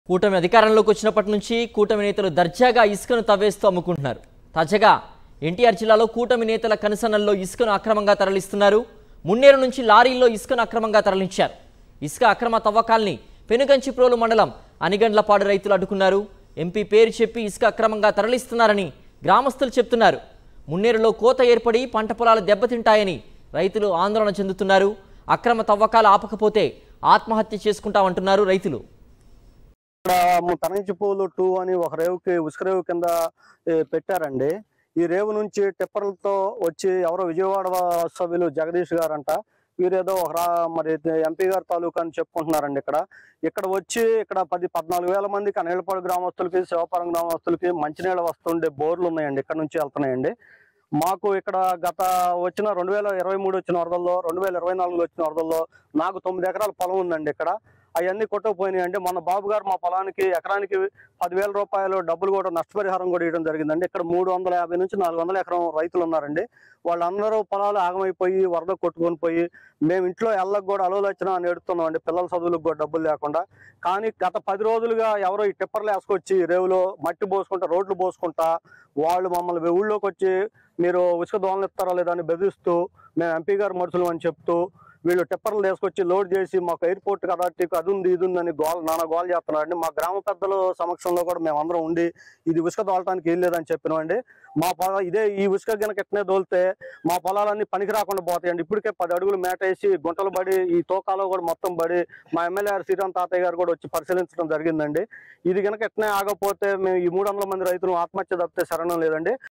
కూటమి అధికారంలోకి వచ్చినప్పటి నుంచి కూటమి నేతలు దర్జాగా ఇసుకను తవ్వేస్తూ అమ్ముకుంటున్నారు తాజాగా ఎన్టీఆర్ జిల్లాలో కూటమి నేతల కనుసన్నల్లో ఇసుకను అక్రమంగా తరలిస్తున్నారు మున్నేరు నుంచి లారీల్లో ఇసుకను అక్రమంగా తరలించారు ఇసుక అక్రమ తవ్వకాల్ని పెనుగంచిప్రోలు మండలం అనిగండ్లపాడు రైతులు అడ్డుకున్నారు ఎంపీ పేరు చెప్పి ఇసుక అక్రమంగా తరలిస్తున్నారని గ్రామస్తులు చెప్తున్నారు మున్నేరులో కోత ఏర్పడి పంట పొలాలు దెబ్బతింటాయని రైతులు ఆందోళన చెందుతున్నారు అక్రమ తవ్వకాలు ఆపకపోతే ఆత్మహత్య చేసుకుంటామంటున్నారు రైతులు ఇక్కడ తనంచి పూలు టూ అని ఒక రేవుకి ఉసుక రేవు కింద ఏ, పెట్టారండి ఈ రేవు నుంచి టిప్పర్లతో వచ్చి ఎవరో విజయవాడ వా- సభ్యులు జగదీష్ గారు అంట వీరేదో ఒక రా- మరి ఎంపీ గారి తాలూకా అని చెప్పుకుంటున్నారండి ఇక్కడ ఇక్కడ వచ్చి ఇక్కడ పది పద్నాలుగు వేల మందికి అనిలపాడు గ్రామస్తులకి శివపురం గ్రామస్తులకి మంచినీళ్ళ వస్తుండే బోర్లు ఉన్నాయండి ఇక్కడ నుంచి వెళ్తున్నాయండి మాకు ఇక్కడ గత వచ్చిన రెండు వేల ఇరవై మూడు వచ్చిన వరదల్లో రెండు వేల ఇరవై నాలుగులో వచ్చిన వరదల్లో నాకు తొమ్మిది ఎకరాల పొలం ఉందండి ఇక్కడ అవన్నీ కొట్టుకుపోయినాయి అండి మొన్న బాబు గారు మా పొలానికి ఎకరానికి పదివేల రూపాయలు డబ్బులు కూడా నష్టపరిహారం కూడా ఇవ్వడం జరిగిందండి ఇక్కడ మూడు వందల యాభై నుంచి నాలుగు వందల ఎకరం రైతులు ఉన్నారండి వాళ్ళందరూ పొలాలు ఆగమైపోయి వరద కొట్టుకొని పోయి మేము ఇంట్లో ఎళ్ళకు కూడా అలవలు వచ్చినా అని ఎడుతున్నాం అండి పిల్లల చదువులకు కూడా డబ్బులు లేకుండా కానీ గత పది రోజులుగా ఎవరో ఈ టిప్పర్లు వేసుకొచ్చి ఈ రేవులో మట్టి పోసుకుంటా రోడ్లు పోసుకుంటా వాళ్ళు మమ్మల్ని ఊళ్ళోకి వచ్చి మీరు ఉసుక దోమలు ఇస్తారా లేదా అని బెదిరిస్తూ మేము ఎంపీ గారు మనుషులు అని చెప్తూ వీళ్ళు టిప్పర్లు తీసుకొచ్చి లోడ్ చేసి మాకు ఎయిర్పోర్ట్ కదాటికి అది ఉంది ఇది ఉందని గోల నాన్న గోల చేస్తున్నారండి మా గ్రామ పెద్దల సమక్షంలో కూడా మేము అందరం ఉండి ఇది ఉసుక దోలటానికి వెళ్ళలేదని చెప్పినామండి మా పొల ఇదే ఈ ఉసుక గనక ఎట్నే దోలితే మా పొలాలన్నీ పనికి రాకుండా పోతాయండి ఇప్పటికే పది అడుగులు మేటేసి గుంటలు పడి ఈ తోకాలో కూడా మొత్తం పడి మా ఎమ్మెల్యే గారు శ్రీరామ్ తాతయ్య గారు కూడా వచ్చి పరిశీలించడం జరిగిందండి ఇది గనక ఎట్నే ఆగపోతే మేము ఈ మూడు వందల మంది రైతులు ఆత్మహత్య తప్పితే శరణం లేదండి